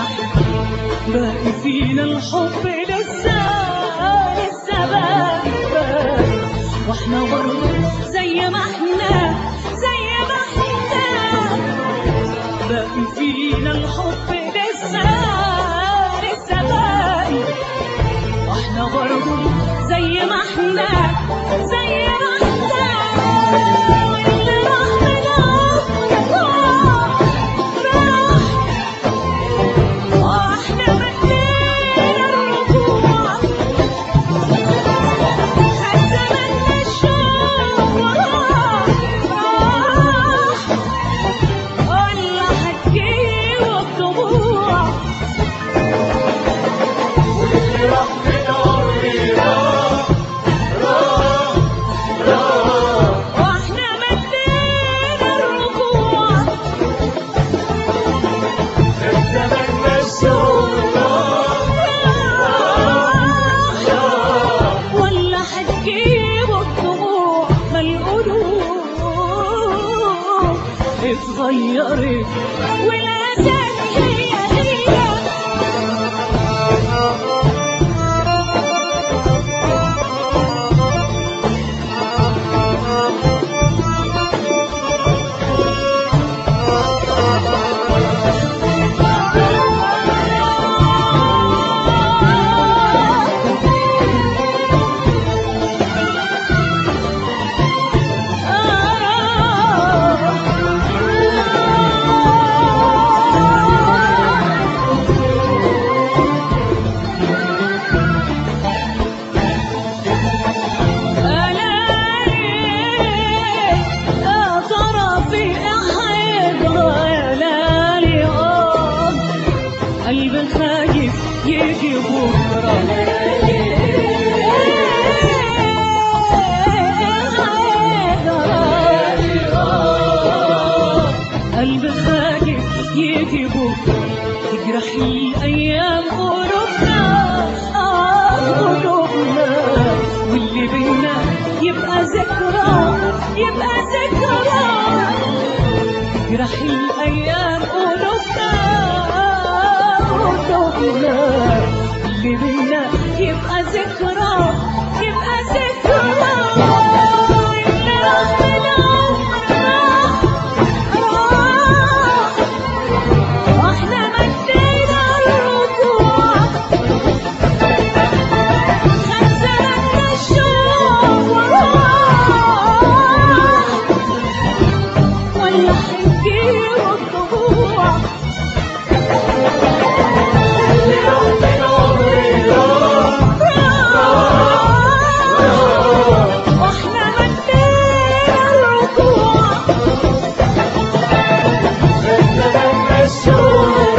باقي فينا الحب لسه لسه باقي باقي واحنا برضه زي ما احنا زي ما احنا باقي فينا الحب لسه لسه باقي واحنا برضه زي ما احنا زي ما احنا واللي راح منهم راح راح واحنا مدينا الرجوع خد زماننا الشوق وراح راح ولا هتجيب الدموع واللي راح من عمري راح راح راح واحنا مدينا الرجوع الزمن مشهور ولا هتجيبوا الدموع ما القلوب اتغيرت والاساس هي هي قلبي خايف يجي بكره قلبي خايف يجي بكره تجرح الايام قلوبنا آه قلوبنا واللي بينا يبقى ذكرى يبقى ذكرى تجرح الايام قلوبنا قلوبنا اللي بينا يبقى ذكرى يبقى ذكرى اللي راح منهم راح راح واحنا مدينا الرجوع خد زماننا الشوق وراح ولا هنجيب الضبوع اللي راح من عمري راح واحنا مدينا الرجوع الزمن مشهور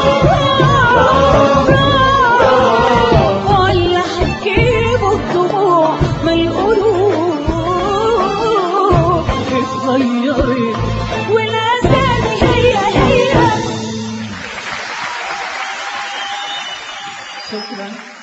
ولا هتجيبوا الدموع ما القلوب اتغيرت والاسامي هي هي شكرا